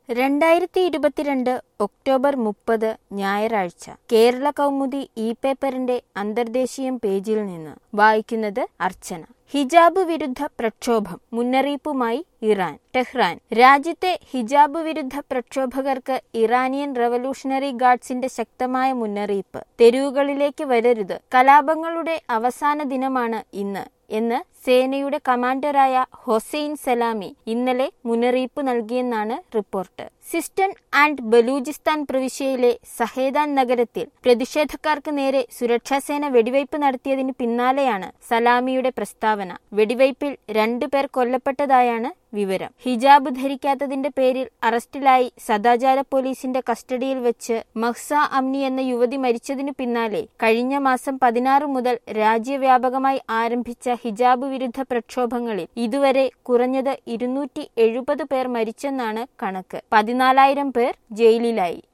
രണ്ടായിരത്തി ഇരുപത്തിരണ്ട് ഒക്ടോബർ മുപ്പത് ഞായറാഴ്ച കേരള കൗമുദി ഇ പേപ്പറിന്റെ അന്തർദേശീയം പേജിൽ നിന്ന് വായിക്കുന്നത് അർച്ചന ഹിജാബ് വിരുദ്ധ പ്രക്ഷോഭം മുന്നറിയിപ്പുമായി ഇറാൻ ടെഹ്റാൻ രാജ്യത്തെ ഹിജാബ് വിരുദ്ധ പ്രക്ഷോഭകർക്ക് ഇറാനിയൻ റവല്യൂഷണറി ഗാർഡ്സിന്റെ ശക്തമായ മുന്നറിയിപ്പ് തെരുവുകളിലേക്ക് വരരുത് കലാപങ്ങളുടെ അവസാന ദിനമാണ് ഇന്ന് എന്ന് സേനയുടെ കമാൻഡറായ ഹൊസൈൻ സലാമി ഇന്നലെ മുന്നറിയിപ്പ് നൽകിയെന്നാണ് റിപ്പോർട്ട് സിസ്റ്റൺ ആൻഡ് ബലൂചിസ്ഥാൻ പ്രവിശ്യയിലെ സഹേദാൻ നഗരത്തിൽ പ്രതിഷേധക്കാർക്ക് നേരെ സുരക്ഷാസേന വെടിവയ്പ് നടത്തിയതിന് പിന്നാലെയാണ് സലാമിയുടെ പ്രസ്താവന വെടിവയ്പിൽ രണ്ടുപേർ കൊല്ലപ്പെട്ടതായാണ് വിവരം ഹിജാബ് ധരിക്കാത്തതിന്റെ പേരിൽ അറസ്റ്റിലായി സദാചാര പോലീസിന്റെ കസ്റ്റഡിയിൽ വെച്ച് മഹ്സ അമ്നി എന്ന യുവതി മരിച്ചതിനു പിന്നാലെ കഴിഞ്ഞ മാസം പതിനാറ് മുതൽ രാജ്യവ്യാപകമായി ആരംഭിച്ച ഹിജാബ് വിരുദ്ധ പ്രക്ഷോഭങ്ങളിൽ ഇതുവരെ കുറഞ്ഞത് ഇരുന്നൂറ്റി എഴുപത് പേർ മരിച്ചെന്നാണ് കണക്ക് പതിനാലായിരം പേർ ജയിലിലായി